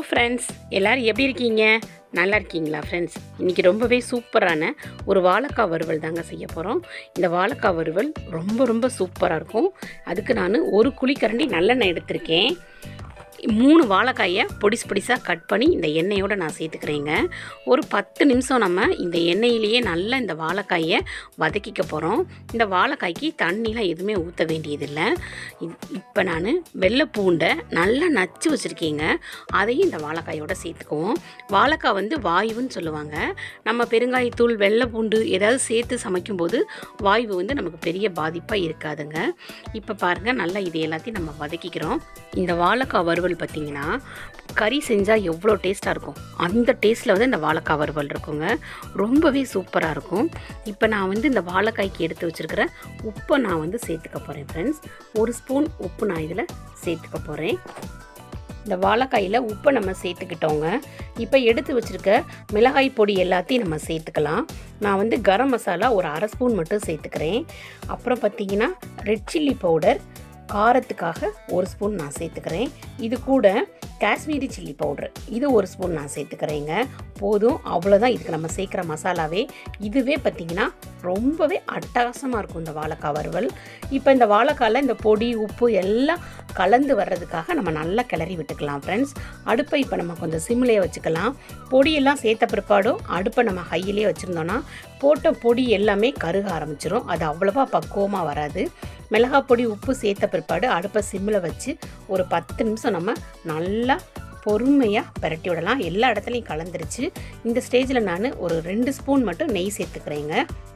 friends எல்லோரும் எப்படி இருக்கீங்க நல்லா இருக்கீங்களா ஃப்ரெண்ட்ஸ் இன்றைக்கி ரொம்பவே சூப்பரான ஒரு வாழைக்காய் வறுவல் தாங்க செய்ய போகிறோம் இந்த வாழைக்காய் வறுவல் ரொம்ப ரொம்ப சூப்பராக இருக்கும் அதுக்கு நான் ஒரு குழிக்கரண்டி நல்லெண்ணெய் எடுத்திருக்கேன் மூணு வாழைக்காயை பொடிசு பொடிசாக கட் பண்ணி இந்த எண்ணெயோடு நான் சேர்த்துக்கிறேங்க ஒரு பத்து நிமிஷம் நம்ம இந்த எண்ணெயிலேயே நல்லா இந்த வாழைக்காயை வதக்கிக்க போகிறோம் இந்த வாழைக்காய்க்கு தண்ணிலாம் எதுவுமே ஊற்ற வேண்டியதில்லை இப்போ நான் வெள்ளை பூண்டை நல்லா நச்சு வச்சுருக்கீங்க அதையும் இந்த வாழைக்காயோட சேர்த்துக்குவோம் வாழைக்காய் வந்து வாயுன்னு சொல்லுவாங்க நம்ம பெருங்காயத்தூள் வெள்ளை பூண்டு ஏதாவது சேர்த்து சமைக்கும்போது வாயு வந்து நமக்கு பெரிய பாதிப்பாக இருக்காதுங்க இப்போ பாருங்கள் நல்லா இது எல்லாத்தையும் நம்ம வதக்கிக்கிறோம் இந்த வாழைக்காய் வறுவல் பார்த்திங்கன்னா கறி செஞ்சால் எவ்வளோ டேஸ்ட்டாக இருக்கும் அந்த டேஸ்ட்டில் வந்து இந்த வாழைக்காய் வறுவல் இருக்குங்க ரொம்பவே சூப்பராக இருக்கும் இப்போ நான் வந்து இந்த வாழைக்காய்க்கு எடுத்து வச்சுருக்கிற உப்பை நான் வந்து சேர்த்துக்க போகிறேன் ஃப்ரெண்ட்ஸ் ஒரு ஸ்பூன் உப்பு நான் இதில் சேர்த்துக்க போகிறேன் இந்த வாழைக்காயில் உப்பை நம்ம சேர்த்துக்கிட்டோங்க இப்போ எடுத்து வச்சுருக்க மிளகாய் பொடி எல்லாத்தையும் நம்ம சேர்த்துக்கலாம் நான் வந்து கரம் மசாலா ஒரு அரை ஸ்பூன் மட்டும் சேர்த்துக்கிறேன் அப்புறம் பார்த்திங்கன்னா ரெட் சில்லி பவுடர் காரத்துக்காக ஒரு ஸ்பூன் நான் சேர்த்துக்கிறேன் இது கூட காஷ்மீரி சில்லி பவுட்ரு இது ஒரு ஸ்பூன் நான் சேர்த்துக்கிறேங்க போதும் அவ்வளோதான் இதுக்கு நம்ம சேர்க்குற மசாலாவே இதுவே பார்த்திங்கன்னா ரொம்பவே அட்டகாசமாக இருக்கும் இந்த வாழைக்காய் வறுவல் இப்போ இந்த வாழைக்காயில் இந்த பொடி உப்பு எல்லாம் கலந்து வர்றதுக்காக நம்ம நல்லா கிளறி விட்டுக்கலாம் ஃப்ரெண்ட்ஸ் அடுப்பை இப்போ நம்ம கொஞ்சம் சிம்லேயே வச்சுக்கலாம் பொடியெல்லாம் சேர்த்த பிற்பாடும் அடுப்பை நம்ம ஹையிலே வச்சுருந்தோன்னா போட்ட பொடி எல்லாமே கருக ஆரம்பிச்சிரும் அது அவ்வளோவா பக்குவமாக வராது மிளகாய் பொடி உப்பு சேர்த்த பிற்பாடு அடுப்பை சிம்மில் வச்சு ஒரு பத்து நிமிஷம் நம்ம நல்லா பொறுமையாக பரட்டி விடலாம் எல்லா இடத்துலையும் கலந்துருச்சு இந்த ஸ்டேஜில் நான் ஒரு ரெண்டு ஸ்பூன் மட்டும் நெய் சேர்த்துக்கிறேங்க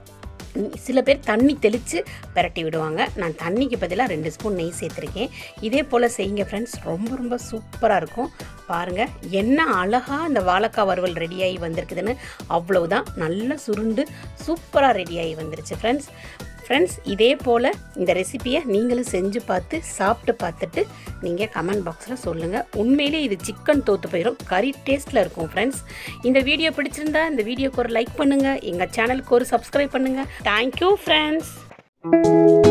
சில பேர் தண்ணி தெளித்து பரட்டி விடுவாங்க நான் தண்ணிக்கு பதிலாக ரெண்டு ஸ்பூன் நெய் சேர்த்துருக்கேன் இதே போல் செய்யுங்க ஃப்ரெண்ட்ஸ் ரொம்ப ரொம்ப சூப்பராக இருக்கும் பாருங்கள் என்ன அழகாக இந்த வாழைக்காய் வறுவல் ரெடியாகி வந்திருக்குதுன்னு அவ்வளவுதான் நல்லா சுருண்டு சூப்பராக ரெடியாகி வந்துருச்சு ஃப்ரெண்ட்ஸ் ஃப்ரெண்ட்ஸ் இதே போல் இந்த ரெசிப்பியை நீங்களும் செஞ்சு பார்த்து சாப்பிட்டு பார்த்துட்டு நீங்கள் கமெண்ட் பாக்ஸில் சொல்லுங்கள் உண்மையிலே இது சிக்கன் தோத்து போயிடும் கறி டேஸ்ட்டில் இருக்கும் ஃப்ரெண்ட்ஸ் இந்த வீடியோ பிடிச்சிருந்தா இந்த வீடியோக்கு ஒரு லைக் பண்ணுங்கள் எங்கள் சேனலுக்கு ஒரு சப்ஸ்கிரைப் பண்ணுங்கள் தேங்க்யூ ஃப்ரெண்ட்ஸ்